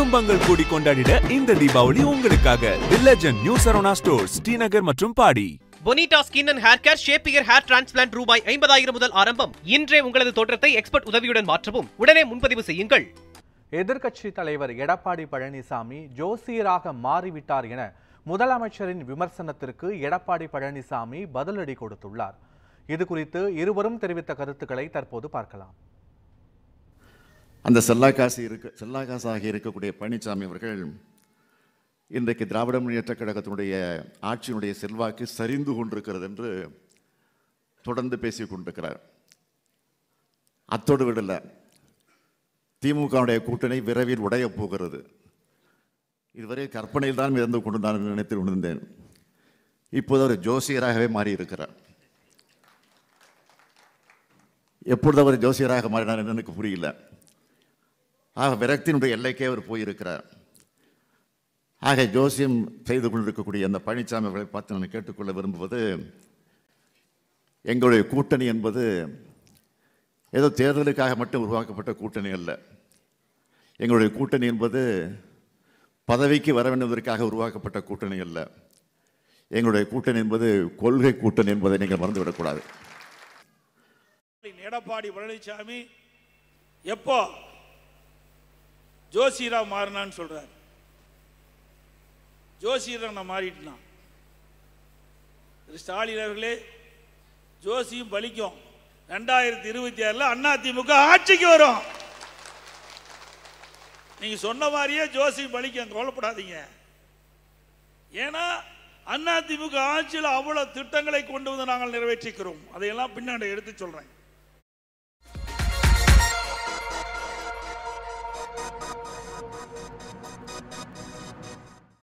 குடும்பங்கள் கூடி கொண்டாடிட இந்த தீபாவளி உங்களுக்காக the legend new Saravana stores Srinagar மற்றும் body Bonita skin and hair care ஷேப்பியர் ஹேர் டிரான்ஸ்பிளான்ட் ரூபாய் ஐம்பதாயிரம் முதல் ஆரம்பம் இன்றே உங்களது தோற்றத்தை எக்ஸ்பர்ட் உதவியுடன் மாற்றவும் உடனே முன்பதிவு செய்யுங்கள் எதிர்க்கட்சி தலைவர் எடப்பாடி பழனிசாமி ஜோசியராக மாறிவிட்டார் என முதலமைச்சரின் விமர்சனத்திற்கு எடப்பாடி பழனிசாமி பதிலடி கொடுத்துள்ளார் இது குறித்து இருவரும் தெரிவித்த கருத்துக்களை தற்போது பார்க்கலாம் அந்த செல்லாக்காசு இருக்க செல்லாக்காசாக இருக்கக்கூடிய பழனிசாமி அவர்கள் இன்றைக்கு திராவிட முன்னேற்றக் கழகத்தினுடைய ஆட்சியினுடைய செல்வாக்கு சரிந்து கொண்டிருக்கிறது என்று தொடர்ந்து பேசிக் கொண்டிருக்கிறார் அத்தோடு விடல திமுகவுடைய கூட்டணி விரைவில் உடையப் போகிறது இதுவரை கற்பனையில் தான் இருந்து கொண்டு நான் நினைத்து கொண்டிருந்தேன் இப்போது அவர் ஜோசியராகவே மாறியிருக்கிறார் எப்பொழுது அவர் ஜோசியராக மாறினார் என்று எனக்கு புரியல ஆக விரக்தியினுடைய எல்லைக்கே அவர் போயிருக்கிறார் ஆக ஜோசியம் செய்து கொண்டிருக்கக்கூடிய அந்த பழனிசாமி அவர்களை பார்த்து நான் கேட்டுக்கொள்ள விரும்புவது எங்களுடைய கூட்டணி என்பது ஏதோ தேர்தலுக்காக மட்டும் உருவாக்கப்பட்ட கூட்டணி அல்ல எங்களுடைய கூட்டணி என்பது பதவிக்கு வர வேண்டுவதற்காக உருவாக்கப்பட்ட கூட்டணி அல்ல எங்களுடைய கூட்டணி என்பது கொள்கை கூட்டணி என்பதை நீங்கள் மறந்துவிடக்கூடாது எடப்பாடி பழனிசாமி எப்போ ஜோசியரா மாறினான்னு சொல்றார் ஜோசியரா நான் மாறிட்டான் திரு ஸ்டாலின் அவர்களே ஜோசியும் பலிக்கும் ரெண்டாயிரத்தி இருபத்தி ஆறுல அண்ணா திமுக ஆட்சிக்கு வரும் நீங்க சொன்ன மாதிரியே ஜோசி பலிக்கும் கவலைப்படாதீங்க ஏன்னா அண்ணா திமுக ஆட்சியில் அவ்வளவு திட்டங்களை கொண்டு வந்து நாங்கள் நிறைவேற்றிக்கிறோம் அதையெல்லாம் பின்னாடி எடுத்து சொல்றேன்